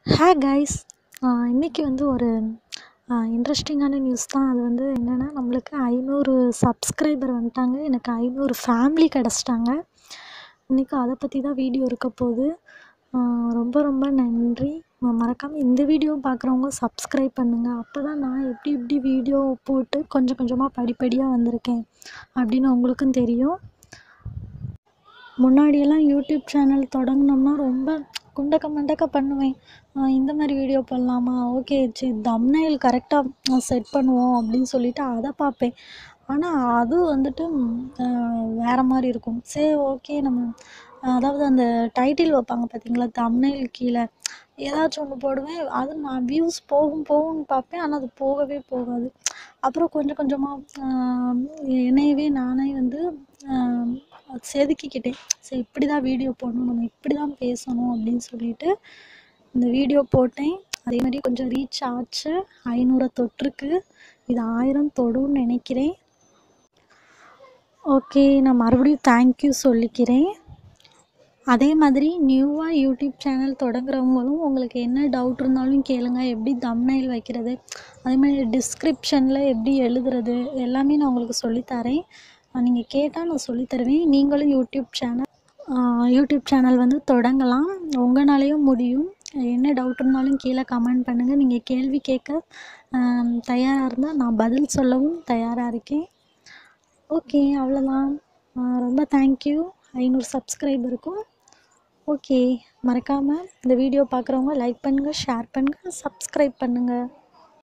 hey guys இன்றைக்கி வந்து ஒரு இன்ட்ரெஸ்டிங்கான நியூஸ் தான் அது வந்து என்னென்னா நம்மளுக்கு ஐநூறு சப்ஸ்கிரைபர் வந்துட்டாங்க எனக்கு ஐநூறு ஃபேமிலி கிடச்சிட்டாங்க இன்றைக்கி அதை பற்றி தான் வீடியோ இருக்க போகுது ரொம்ப ரொம்ப நன்றி மறக்காமல் இந்த வீடியோ பார்க்குறவங்க சப்ஸ்கிரைப் பண்ணுங்கள் அப்போ தான் நான் எப்படி எப்படி வீடியோ போட்டு கொஞ்சம் கொஞ்சமாக படிப்படியாக வந்திருக்கேன் அப்படின்னு உங்களுக்கும் தெரியும் முன்னாடியெல்லாம் யூடியூப் சேனல் தொடங்கினோம்னா ரொம்ப குண்டக்க மண்டக்க பண்ணுவேன் இந்த மாதிரி வீடியோ போடலாமா ஓகே சரி தம்னைல் கரெக்டாக செட் பண்ணுவோம் அப்படின்னு சொல்லிட்டு அதை பார்ப்பேன் ஆனால் அது வந்துட்டு வேறு மாதிரி இருக்கும் சரி ஓகே நம்ம அதாவது அந்த டைட்டில் வைப்பாங்க பார்த்தீங்களா தம்னைல் கீழே ஏதாச்சும் ஒன்று போடுவேன் அது நான் வியூஸ் போகும் போகும்னு பார்ப்பேன் ஆனால் அது போகவே போகாது அப்புறம் கொஞ்சம் கொஞ்சமாக என்னையவே நானே வந்து செதுக்கிக்கிட்டேன் சரி இப்படி தான் வீடியோ போடணும் நம்ம இப்படி தான் பேசணும் அப்படின்னு சொல்லிட்டு இந்த வீடியோ போட்டேன் அதே மாதிரி கொஞ்சம் ரீச் ஆச்சு ஐநூறை தொட்டிருக்கு இது ஆயிரம் தொடுன்னு நினைக்கிறேன் ஓகே நான் மறுபடியும் தேங்க்யூ சொல்லிக்கிறேன் அதே மாதிரி நியூவாக யூடியூப் சேனல் தொடங்குறவங்களும் உங்களுக்கு என்ன டவுட் இருந்தாலும் கேளுங்க எப்படி தம்னைல் வைக்கிறது அதே மாதிரி டிஸ்கிரிப்ஷனில் எப்படி எழுதுறது எல்லாமே நான் உங்களுக்கு சொல்லித்தரேன் நீங்கள் கேட்டால் நான் சொல்லித்தருவேன் நீங்களும் யூடியூப் சேனல் யூடியூப் சேனல் வந்து தொடங்கலாம் உங்களாலேயும் முடியும் என்ன டவுட் இருந்தாலும் கீழே கமெண்ட் பண்ணுங்கள் நீங்கள் கேள்வி கேட்க தயாராக இருந்தால் நான் பதில் சொல்லவும் தயாராக இருக்கேன் ஓகே அவ்வளோதான் ரொம்ப தேங்க்யூ ஐநூறு சப்ஸ்கிரைபருக்கும் ஓகே மறக்காமல் இந்த வீடியோ பார்க்குறவங்க லைக் பண்ணுங்கள் ஷேர் பண்ணுங்கள் சப்ஸ்கிரைப் பண்ணுங்கள்